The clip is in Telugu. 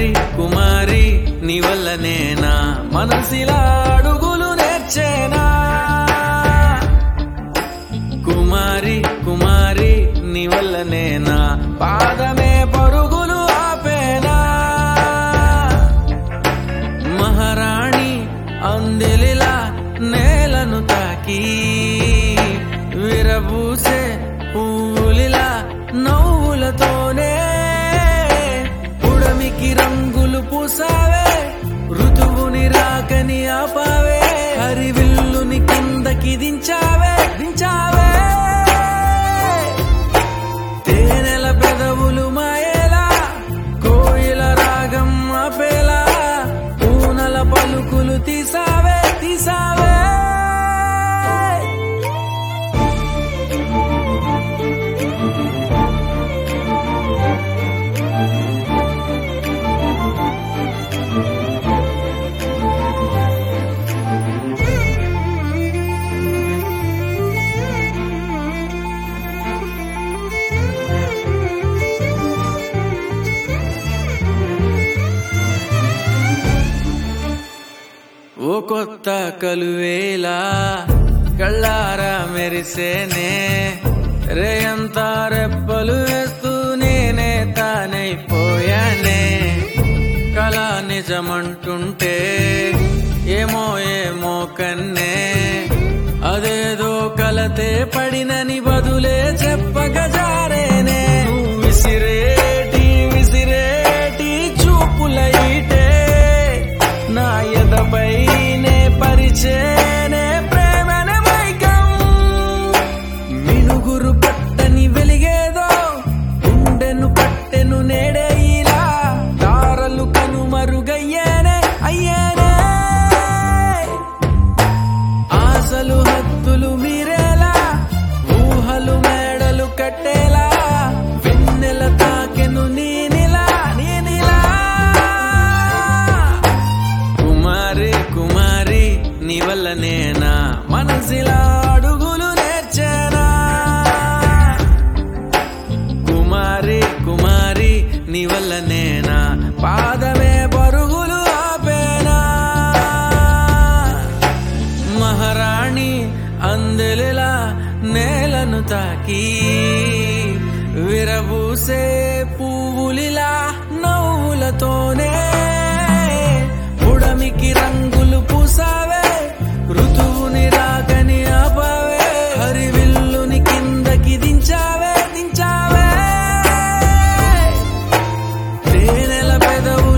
కుమారి కుమారి నీ వల్లనేనా మనసిలా అడుగులు నేర్చేనా కుమారి కుమారి నీ వల్లనేనా పాదమే పరుగులు ఆపేనా మహారాణి అందెలిలా నేలను తాకి విరబూసే పువ్వులిలా నవ్వులతోనే ఉడమికి రంగులు పూసావే ఋతువుని రాకని ఆపావే హరివిల్లుని కిందకి దించావే దించావే తేనెల పెదవులు మాయేలా కోయిల రాగం ఆపేలా పూనల పలుకులు తీసావే తీసావే ఓ కొత్త కలువేలా కళ్ళారా మెరిసేనే రేయంతా రెప్పలు వేస్తూ నేనే తానైపోయానే కళ నిజమంటుంటే ఏమో ఏమో కన్నే అదేదో కలతే పడినని బదులే చెప్పక జారేనే నువ్వు విసిరేటి విసిరేటి చూపుల ఈటే నా ఎదపైనే పరిచేనే ప్రేమనే మైకం మినుగురు పట్టని వెలిగేదో గుండెను పట్టెను నేడే ఇలా తారలు కనుమరుగయ్యేనే అయ్యేనే ఆశలు హద్దులు మీరేలా ఊహలు మేడలు కట్టేలా వెన్నెల తాకెను నీనిలా నీనిలా కుమారి కుమారి నీ వల్లనేనా మనసిలా అడుగులు నేర్చేనా కుమారి కుమారి నీ వల్లనేనా పాదమే పరుగులు ఆపేనా మహారాణి అందెలిలా నేలను తాకి విరబూసే పువ్వులిలా నవ్వులతోనే ఉడమికి రంగులు పూసావే ఋతువుని రాకని ఆపావే హరివిల్లుని కిందకి దించావే దించావే తేనెల పెదవు